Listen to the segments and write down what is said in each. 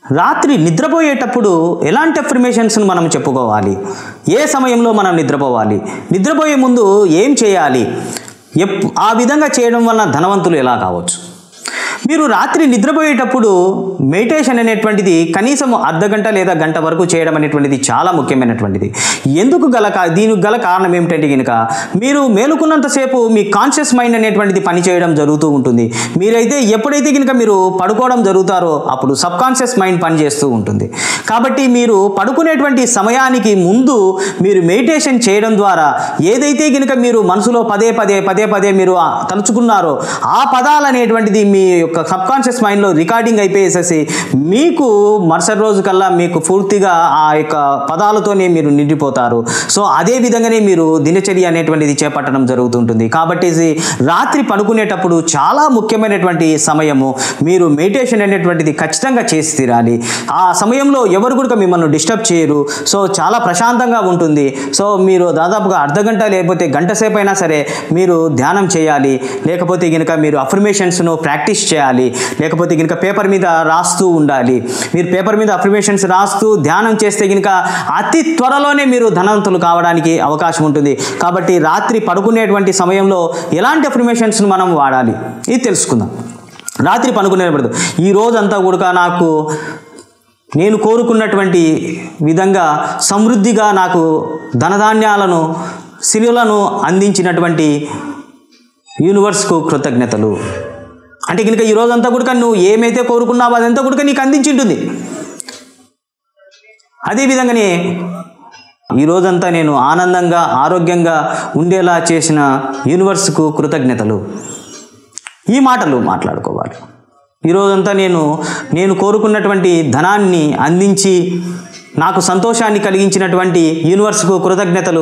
రాత్రి నిద్రపోయేటప్పుడు ఎలాంటి అఫర్మేషన్స్ను మనం చెప్పుకోవాలి ఏ సమయంలో మనం నిద్రపోవాలి నిద్రపోయే ముందు ఏం చేయాలి ఎప్ ఆ విధంగా చేయడం వలన ధనవంతులు ఎలా కావచ్చు మీరు రాత్రి నిద్రపోయేటప్పుడు మెడిటేషన్ అనేటువంటిది కనీసం అర్ధ గంట లేదా గంట వరకు చేయడం అనేటువంటిది చాలా ముఖ్యమైనటువంటిది ఎందుకు గల కా- దీనికి గల కారణం ఏమిటంటే కనుక మీరు మేలుకున్నంతసేపు మీ కాన్షియస్ మైండ్ అనేటువంటిది పనిచేయడం జరుగుతూ ఉంటుంది మీరైతే ఎప్పుడైతే కనుక మీరు పడుకోవడం జరుగుతారో అప్పుడు సబ్ కాన్షియస్ మైండ్ పనిచేస్తూ ఉంటుంది కాబట్టి మీరు పడుకునేటువంటి సమయానికి ముందు మీరు మెడిటేషన్ చేయడం ద్వారా ఏదైతే కనుక మీరు మనసులో పదే పదే పదే పదే మీరు ఆ తలుచుకున్నారో ఆ పదాలు అనేటువంటిది మీ యొక్క సబ్ కాన్షియస్ మైండ్లో రికార్డింగ్ అయిపోయేసేసి మీకు మరుసటి రోజు కల్లా మీకు పూర్తిగా ఆ యొక్క పదాలతోనే మీరు నిండిపోతారు సో అదే విధంగానే మీరు దినచర్య అనేటువంటిది చేపట్టడం జరుగుతుంటుంది కాబట్టి ఇది రాత్రి పడుకునేటప్పుడు చాలా ముఖ్యమైనటువంటి సమయము మీరు మెడిటేషన్ అనేటువంటిది ఖచ్చితంగా చేసి తీరాలి ఆ సమయంలో ఎవరు కూడా మిమ్మల్ని డిస్టర్బ్ చేయరు సో చాలా ప్రశాంతంగా ఉంటుంది సో మీరు దాదాపుగా అర్ధ గంట లేకపోతే గంట సేపు అయినా సరే మీరు ధ్యానం చేయాలి లేకపోతే కనుక మీరు అఫర్మేషన్స్ను ప్రాక్టీస్ చేయాలి లేకపోతే కనుక పేపర్ మీద రాస్తూ ఉండాలి మీరు పేపర్ మీద అఫర్మేషన్స్ రాస్తూ ధ్యానం చేస్తే కనుక అతి త్వరలోనే మీరు ధనవంతులు కావడానికి అవకాశం ఉంటుంది కాబట్టి రాత్రి పడుకునేటువంటి సమయంలో ఎలాంటి అఫర్మేషన్స్ను మనం వాడాలి ఇది తెలుసుకుందాం రాత్రి పనుకునేటప్పుడు ఈ రోజంతా కూడా నాకు నేను కోరుకున్నటువంటి విధంగా సమృద్ధిగా నాకు ధనధాన్యాలను సిరులను అందించినటువంటి యూనివర్స్కు కృతజ్ఞతలు అంటే కనుక ఈ రోజంతా కూడా నువ్వు ఏమైతే కోరుకున్నావో అదంతా కూడా నీకు అందించింటుంది అదేవిధంగానే ఈ రోజంతా నేను ఆనందంగా ఆరోగ్యంగా ఉండేలా చేసిన యూనివర్స్కు కృతజ్ఞతలు ఈ మాటలు మాట్లాడుకోవాలి ఈరోజంతా నేను నేను కోరుకున్నటువంటి ధనాన్ని అందించి నాకు సంతోషాన్ని కలిగించినటువంటి యూనివర్స్కు కృతజ్ఞతలు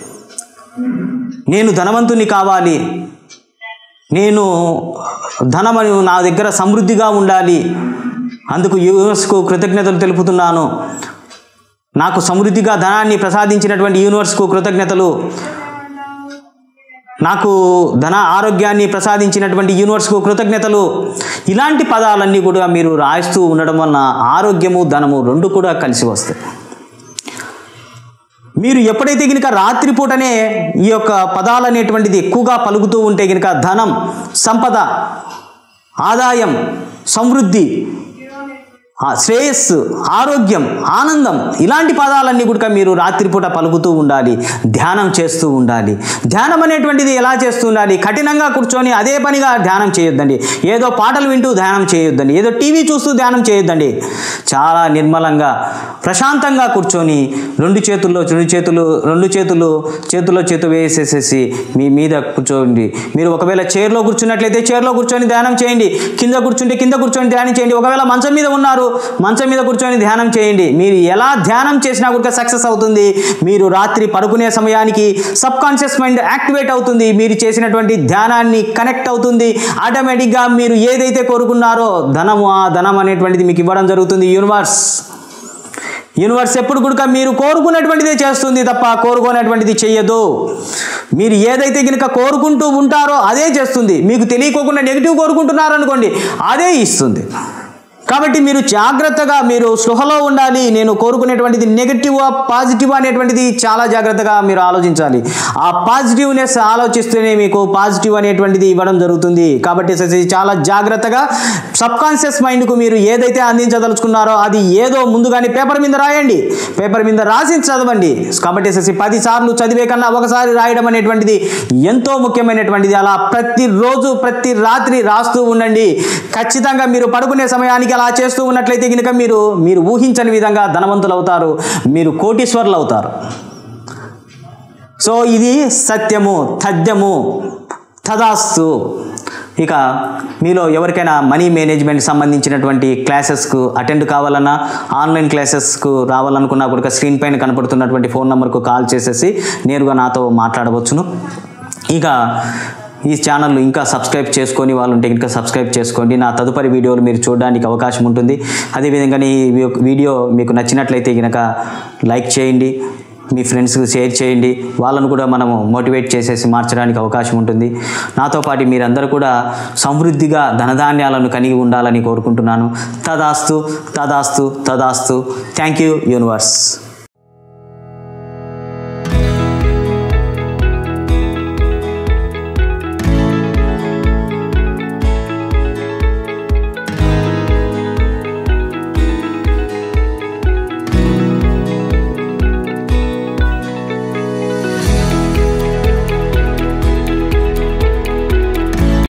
నేను ధనవంతుని కావాలి నేను ధనమని నా దగ్గర సమృద్ధిగా ఉండాలి అందుకు యూనివర్స్కు కృతజ్ఞతలు తెలుపుతున్నాను నాకు సమృద్ధిగా ధనాన్ని ప్రసాదించినటువంటి యూనివర్స్కు కృతజ్ఞతలు నాకు ధన ఆరోగ్యాన్ని ప్రసాదించినటువంటి యూనివర్స్కు కృతజ్ఞతలు ఇలాంటి పదాలన్నీ కూడా మీరు రాయిస్తూ ఉండడం వలన ఆరోగ్యము ధనము రెండు కూడా కలిసి వస్తాయి మీరు ఎప్పుడైతే కనుక రాత్రిపూటనే ఈ యొక్క పదాలు అనేటువంటిది ఎక్కువగా పలుకుతూ ఉంటే కనుక ధనం సంపద ఆదాయం సమృద్ధి ఆ శ్రేయస్సు ఆరోగ్యం ఆనందం ఇలాంటి పదాలన్నీ కూడా మీరు రాత్రిపూట పలుకుతూ ఉండాలి ధ్యానం చేస్తూ ఉండాలి ధ్యానం అనేటువంటిది ఎలా చేస్తూ ఉండాలి కఠినంగా కూర్చొని అదే పనిగా ధ్యానం చేయొద్దండి ఏదో పాటలు వింటూ ధ్యానం చేయొద్దండి ఏదో టీవీ చూస్తూ ధ్యానం చేయొద్దండి చాలా నిర్మలంగా ప్రశాంతంగా కూర్చొని రెండు చేతుల్లో రెండు చేతులు రెండు చేతులు చేతుల్లో చేతు వేసేసేసి మీ మీద కూర్చోండి మీరు ఒకవేళ చైర్లో కూర్చున్నట్లయితే చైర్లో కూర్చొని ధ్యానం చేయండి కింద కూర్చుంటే కింద కూర్చొని ధ్యానం చేయండి ఒకవేళ మంచం మీద ఉన్నారు మంచం మీద కూర్చొని ధ్యానం చేయండి మీరు ఎలా ధ్యానం చేసినా కూడా సక్సెస్ అవుతుంది మీరు రాత్రి పడుకునే సమయానికి సబ్ కాన్షియస్ మైండ్ యాక్టివేట్ అవుతుంది మీరు చేసినటువంటి ధ్యానాన్ని కనెక్ట్ అవుతుంది ఆటోమేటిక్గా మీరు ఏదైతే కోరుకున్నారో ధనము ఆ ధనం అనేటువంటిది మీకు ఇవ్వడం జరుగుతుంది యూనివర్స్ యూనివర్స్ ఎప్పుడు కూడా మీరు కోరుకున్నటువంటిదే చేస్తుంది తప్ప కోరుకునేటువంటిది చెయ్యదు మీరు ఏదైతే కనుక కోరుకుంటూ ఉంటారో అదే చేస్తుంది మీకు తెలియకోకుండా నెగిటివ్ కోరుకుంటున్నారు అనుకోండి అదే ఇస్తుంది కాబట్టి మీరు జాగ్రత్తగా మీరు స్పృహలో ఉండాలి నేను కోరుకునేటువంటిది నెగటివ్ పాజిటివ్ అనేటువంటిది చాలా జాగ్రత్తగా మీరు ఆలోచించాలి ఆ పాజిటివ్నెస్ ఆలోచిస్తేనే మీకు పాజిటివ్ అనేటువంటిది ఇవ్వడం జరుగుతుంది కాబట్టి ససి చాలా జాగ్రత్తగా సబ్ కాన్షియస్ మైండ్కు మీరు ఏదైతే అందించదలుచుకున్నారో అది ఏదో ముందుగానే పేపర్ మీద రాయండి పేపర్ మీద రాసి చదవండి కాబట్టి ససి పది సార్లు చదివే కన్నా ఒకసారి రాయడం అనేటువంటిది ఎంతో ముఖ్యమైనటువంటిది అలా ప్రతిరోజు ప్రతి రాత్రి రాస్తూ ఉండండి ఖచ్చితంగా మీరు పడుకునే సమయానికి అలా చేస్తూ ఉన్నట్లయితే కనుక మీరు మీరు ఊహించని విధంగా ధనవంతులు అవుతారు మీరు కోటీశ్వరులు అవుతారు సో ఇది సత్యము తథ్యము తదాస్తు ఇక మీలో ఎవరికైనా మనీ మేనేజ్మెంట్ సంబంధించినటువంటి క్లాసెస్కు అటెండ్ కావాలన్నా ఆన్లైన్ క్లాసెస్కు రావాలనుకున్నా కూడా స్క్రీన్ పైన కనపడుతున్నటువంటి ఫోన్ నెంబర్కు కాల్ చేసేసి నేరుగా నాతో మాట్లాడవచ్చును ఇక ఈ ఛానల్ ఇంకా సబ్స్క్రైబ్ చేసుకొని వాళ్ళు ఉంటే ఇంకా సబ్స్క్రైబ్ చేసుకోండి నా తదుపరి వీడియోలు మీరు చూడడానికి అవకాశం ఉంటుంది అదేవిధంగా ఈ వీడియో మీకు నచ్చినట్లయితే కనుక లైక్ చేయండి మీ ఫ్రెండ్స్కి షేర్ చేయండి వాళ్ళను కూడా మనము మోటివేట్ చేసేసి మార్చడానికి అవకాశం ఉంటుంది నాతో పాటు మీరందరూ కూడా సమృద్ధిగా ధనధాన్యాలను కలిగి ఉండాలని కోరుకుంటున్నాను తదాస్తు తదాస్తు తదాస్తు థ్యాంక్ యూ యూనివర్స్